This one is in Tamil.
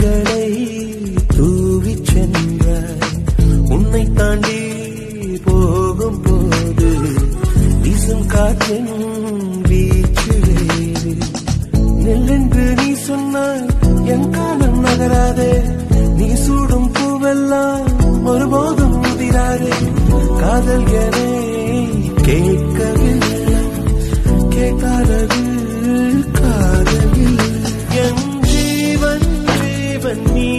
மலர்களை தூவிச் சென்றாய் உன்னை தாண்டி போகும் போது வீசும் காற்றின் வீச்சு வேறு நெல்லென்று நீ சொன்னாய் என் காலம் நகராதே நீ சூடும் பூவெல்லாம் ஒருபோதும் முதிராதே காதல் என கேட்கவில்லை கேட்காதது காதலில் என் ஜீவன் ஜீவன் நீ